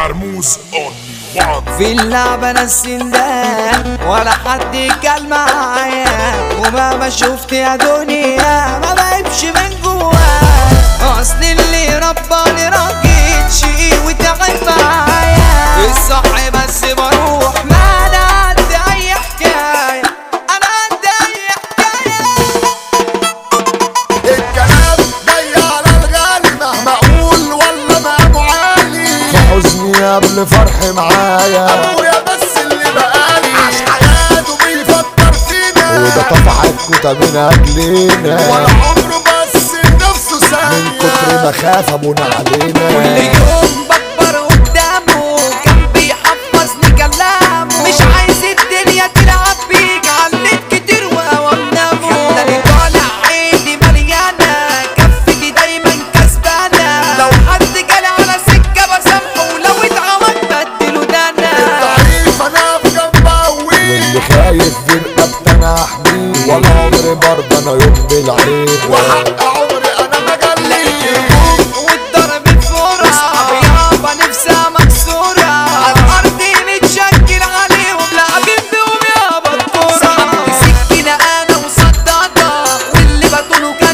كرموز اون وان في اللعبة انا السندان ولا حد قال معايا ومهما شفت يا دنيا ما بقيبش من جوايا اصل اللي رباني راجل شقي وتعب معايا الصح بس بروح ما انا عندي اي حكاية انا عندي اي حكاية الكلام جاي على الغالي مهما اقول ولا مقامه عالي حزني قبل فرحي معايا ابويا بس اللي بقالي عاش حياته بيفكر فينا وده طفح الكوتا من اجلنا ولا عمره بس لنفسه من ثانية كتر ما خاف ابونا علينا اليوم بكبر قدامه كان بيحفظني كلامه مش عايز الدنيا تلعب بيك عليت كتير وأوامنامه ده اللي طالع عيني مليانة كفتي دايما كسبانة لو حد جالي على سكة بسامحه ولو اتعمل بدله دانا ضعيف انا في جنب قوي اللي خايف في رقبتي انا احميه ولا عمري برضه انا يوم بالعيب وحق عمري انا مجلي والضرب الفورة أصحابي يابا نفسها مكسورة على الأرض متشكل عليهم لاعبين بيهم يابا الكورة سحبت سكينة أنا وصدادة واللي بطوله كان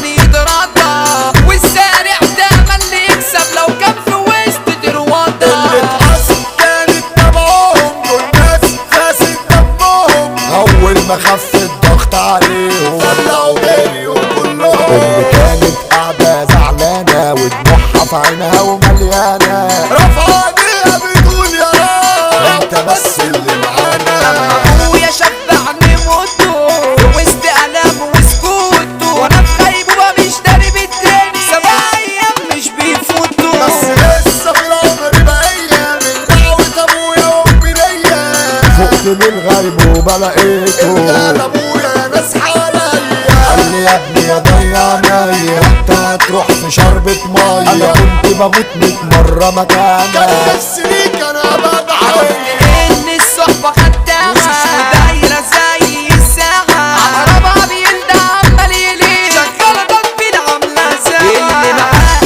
يتراضى والسارع دايما اللي يكسب لو كان في وسط اللي ترواضة اتحصل كانت تبعهم دول ناس فاسد دمهم اول ما خف الضغط عليهم طلعوا جريوا اللي كلهم كانت قاعدة زعلانة ودموعها في عينها ومليانة رفع ايديها بتقول يا رب انت بس اللي معانا أبويا شبعني موته وسط ألامه وسكوته وأنا في غيبوبة مش داري بالتاني سبع أيام مش بيفوتوا بس لسه في العمر بقية من دعوة ابويا وامي ليا فقت من الغيب وبلقيته قال ابويا يا ناس حواليا قال لي يا ابني يا ضيع عينيا انت هتروح في شربة مية انا كنت بموت ميت مرة كان مكانك نفسي ليك انا بدعي إن الصحبة خدامة ودايرة زي الساعة على ربع بيلدع عمال يلين شغالة تطبيل عاملة ساعة اللي معاه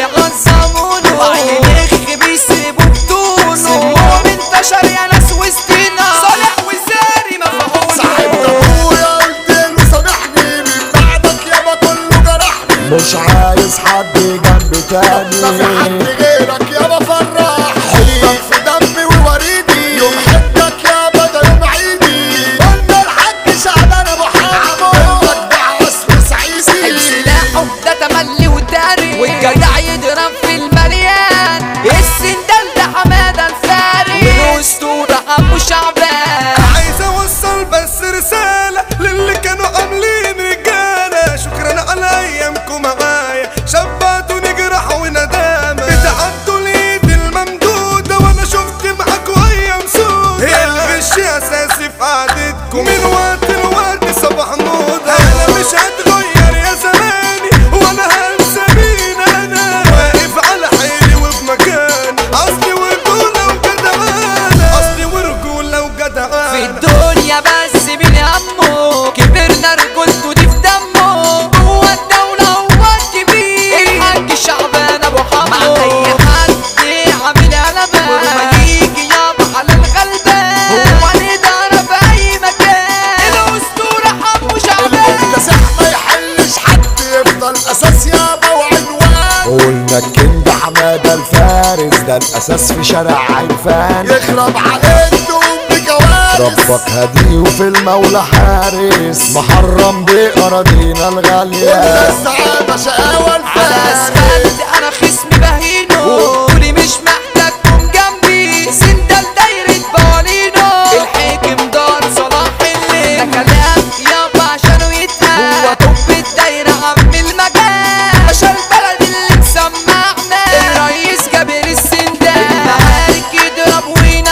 بيغصمونه وعين يخ بيسيبوا بدونه سمهم انتشر يا ناس وسطينا صالح وزاري صاحب مفعول ابويا قلت له سامحني من بعدك يابا كله جرحني مش عايز حد جنبي ما في حد تاني غيرك يابا فرح حبك في دمي ووريدي يوم حبك يابا ده يوم عيدي قلنا الحاج شعبان ابو حامد المجدع اصل سعيدي سلاحه ده تملي وداري والجدع يضرب في المليان السندال ده حمادة الفاري والاسطورة ابو شعبان عايز اوصل بس رسالة للي كانوا عاملين رجالة شكرا على ايامكم معايا شبعتوا نجرح وندامة بتعدوا اليد الممدودة وانا شفت معاكوا ايام سودة هي الغش اساسي في قعدتكم من وقت لوقت صباح موضة انا مش هتغير يا زماني وانا هنسى مين انا واقف على حيلي وفي مكاني اصلي ورجولة وجدعانة اصلي ورجولة وجدعانة في الدنيا بس من همه كبرنا رجولته دي في دمه هو الدولة هو الكبير الحاج شعبان ابو حمو مع اي حد عامل قلبان ولما يجي يابا على الغلبان هو الادارة في اي مكان الاسطورة حمو شعبان المكتسح ما يحلش حد يفضل اساس يابا وعنوان قلنا الكينج حمادة الفارس ده الاساس في شارع عرفان يخرب عليك تقوم بكوارث ربك هدي وفي المولى حارس محرم بأراضينا الغالية السعادة شقاوة على الفارس اسفلت انا خصمي بهينه قولي مش محتاجكم جنبي سندال دايرة بوالينو الحاكم دار صلاح الليل ده كلام يابا عشانه يتقال هو توب الدايرة عم المجال باشا البلد اللي مسمعنا الرئيس جابر السندال المعارك يضرب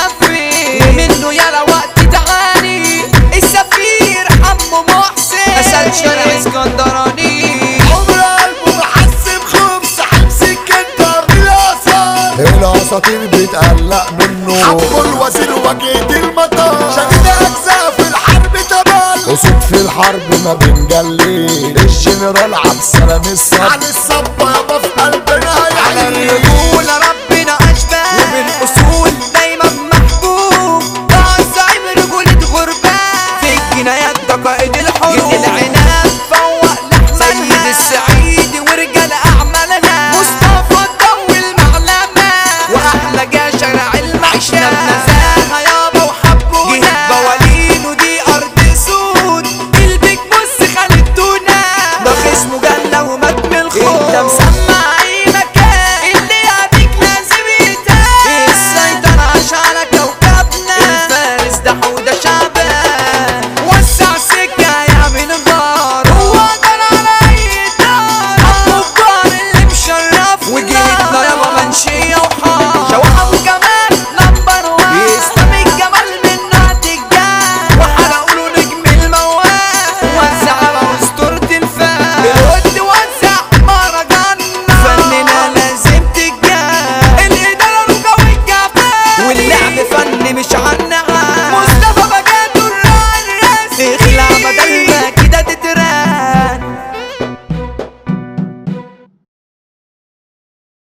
وينفذ ومنه يلا وقت تعاني السفير حمو محسن مثل شارع اسكندراني عمر قلبه محسب خبز حمسك انت بالاسد الاساطير بتقلق منه حبه الوزير وجيت المطار شديد اجزاء في الحرب تبال اسود في الحرب ما بنجلي الجنرال عبد السلام الصبر عن الصبة يابا في قلبنا على هيعلي الرجولة ربنا أشباه وبالأصول مش عنا